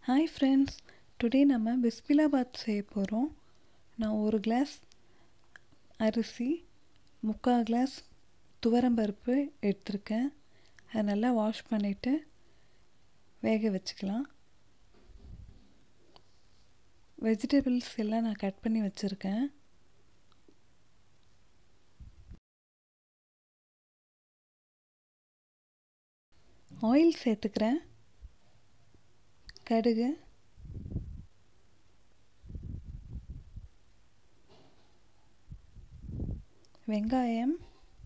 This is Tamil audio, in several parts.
ஹாய் ஃப்ரெண்ட்ஸ் டுடே நம்ம பிஸ்பிலாபாத் செய்ய போகிறோம் நான் ஒரு கிளாஸ் அரிசி முக்கால் கிளாஸ் துவரம்பருப்பு எடுத்திருக்கேன் அதை நல்லா வாஷ் பண்ணிவிட்டு வேக வச்சுக்கலாம் வெஜிடபிள்ஸ் எல்லாம் நான் கட் பண்ணி வச்சுருக்கேன் ஆயில் சேர்த்துக்கிறேன் கடுகு வெங்காயம்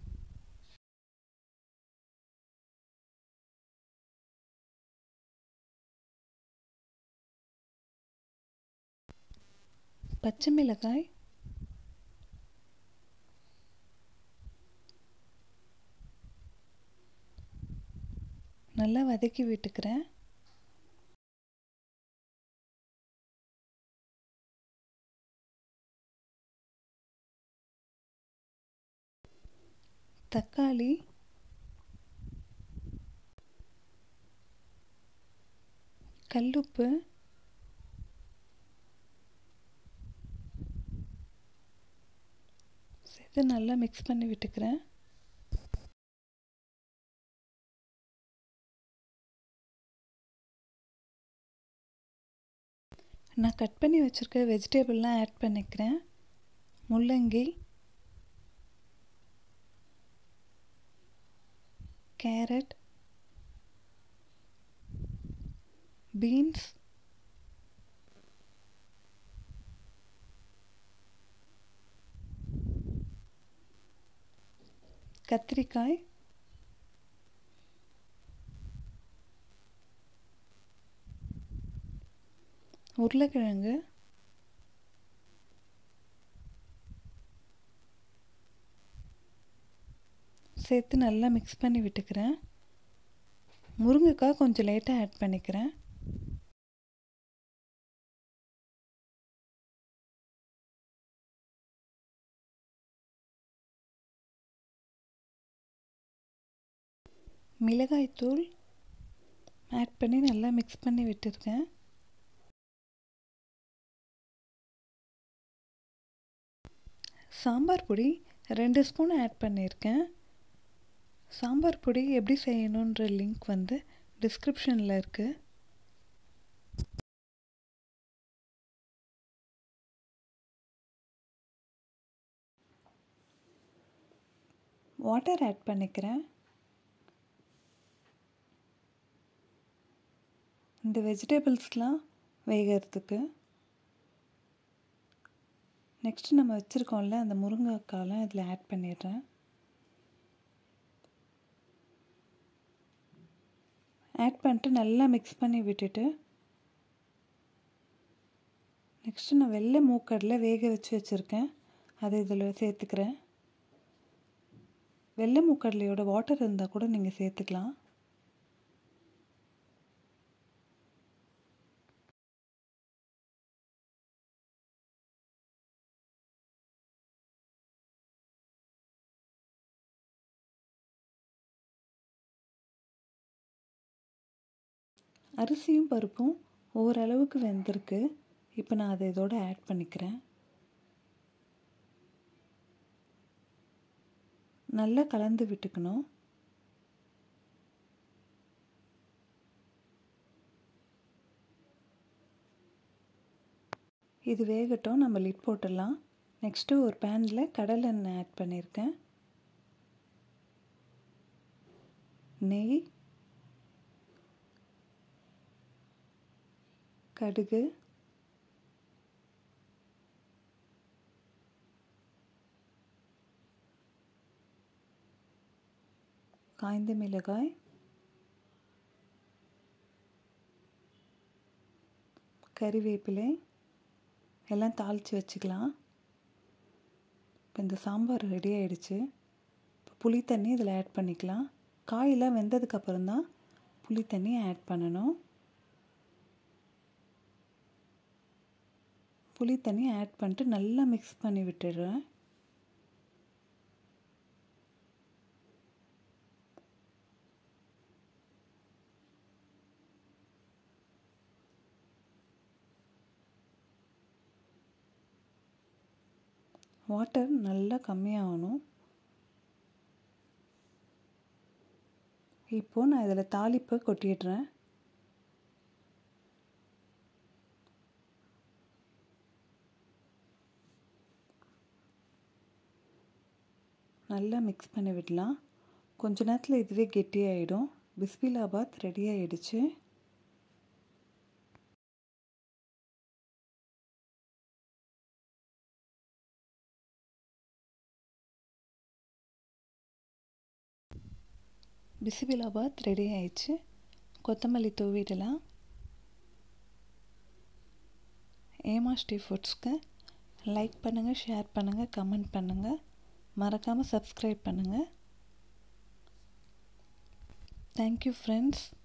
பச்சை மிளகாய் நல்லா வதக்கி விட்டுக்கிறேன் தக்காளி கல்லுப்பு சேர்த்து நல்லா மிக்ஸ் பண்ணி விட்டுக்கிறேன் நான் கட் பண்ணி வச்சுருக்க வெஜிடபிள்லாம் ஆட் பண்ணிக்கிறேன் முள்ளங்கி கேரட் பீன்ஸ் கத்திரிக்காய் உருளைக்கிழங்கு சேர்த்து நல்லா மிக்ஸ் பண்ணி விட்டுக்கிறேன் முருங்கைக்காய் கொஞ்சம் லேட்டாக ஆட் பண்ணிக்கிறேன் மிளகாய்த்தூள் ஆட் பண்ணி நல்லா மிக்ஸ் பண்ணி விட்டுருக்கேன் சாம்பார் பொடி ரெண்டு ஸ்பூன் ஆட் பண்ணியிருக்கேன் சாம்பார் பொடி எப்படி செய்யணுன்ற லிங்க் வந்து டிஸ்கிரிப்ஷனில் இருக்குது வாட்டர் ஆட் பண்ணிக்கிறேன் இந்த வெஜிடபிள்ஸ்லாம் வேகிறதுக்கு நெக்ஸ்ட்டு நம்ம வச்சுருக்கோம்ல அந்த முருங்கைக்காலாம் இதில் ஆட் பண்ணிடுறேன் ஆட் பண்ணிட்டு நல்லா மிக்ஸ் பண்ணி விட்டுட்டு நெக்ஸ்ட்டு நான் வெள்ளை மூக்கடலை வேக வச்சு வச்சுருக்கேன் அதை இதில் சேர்த்துக்கிறேன் வெள்ளை மூக்கடலையோட வாட்டர் இருந்தால் கூட நீங்கள் சேர்த்துக்கலாம் அரிசியும் பருப்பும் ஓரளவுக்கு வெந்திருக்கு இப்போ நான் அதை இதோட ஆட் பண்ணிக்கிறேன் நல்லா கலந்து விட்டுக்கணும் இது வேகட்டும் நம்ம லிட் போட்டுடலாம் நெக்ஸ்ட்டு ஒரு பேனில் கடலை எண்ணெய் ஆட் பண்ணியிருக்கேன் நெய் கடுகு காய்ந்த மிளகாய் கறிவேப்பிலை எல்லாம் தாளித்து வச்சுக்கலாம் இப்போ இந்த சாம்பார் ரெடி ஆகிடுச்சு இப்போ புளி தண்ணி இதில் ஆட் பண்ணிக்கலாம் காயெல்லாம் வெந்ததுக்கப்புறம் தான் புளி தண்ணி ஆட் பண்ணணும் புளி தண்ணி ஆட் பண்ணிட்டு நல்லா மிக்ஸ் பண்ணி விட்டுடுறேன் வாட்டர் நல்லா கம்மியாகணும் இப்போது நான் இதில் தாளிப்பை கொட்டிடுறேன் நல்லா மிக்ஸ் பண்ணி விடலாம் கொஞ்ச நேரத்தில் இதுவே கெட்டியாயிடும் பிஸ்பிலாபாத் ரெடி ஆயிடுச்சு பிசிபிலாபாத் ரெடி ஆயிடுச்சு கொத்தமல்லி தூவிடலாம் ஏமா ஸ்டீ ஃபுட்ஸ்க்கு லைக் பண்ணுங்கள் ஷேர் பண்ணுங்கள் கமெண்ட் பண்ணுங்கள் மறக்காமல் சப்ஸ்கிரைப் பண்ணுங்கள் தேங்க்யூ ஃப்ரெண்ட்ஸ்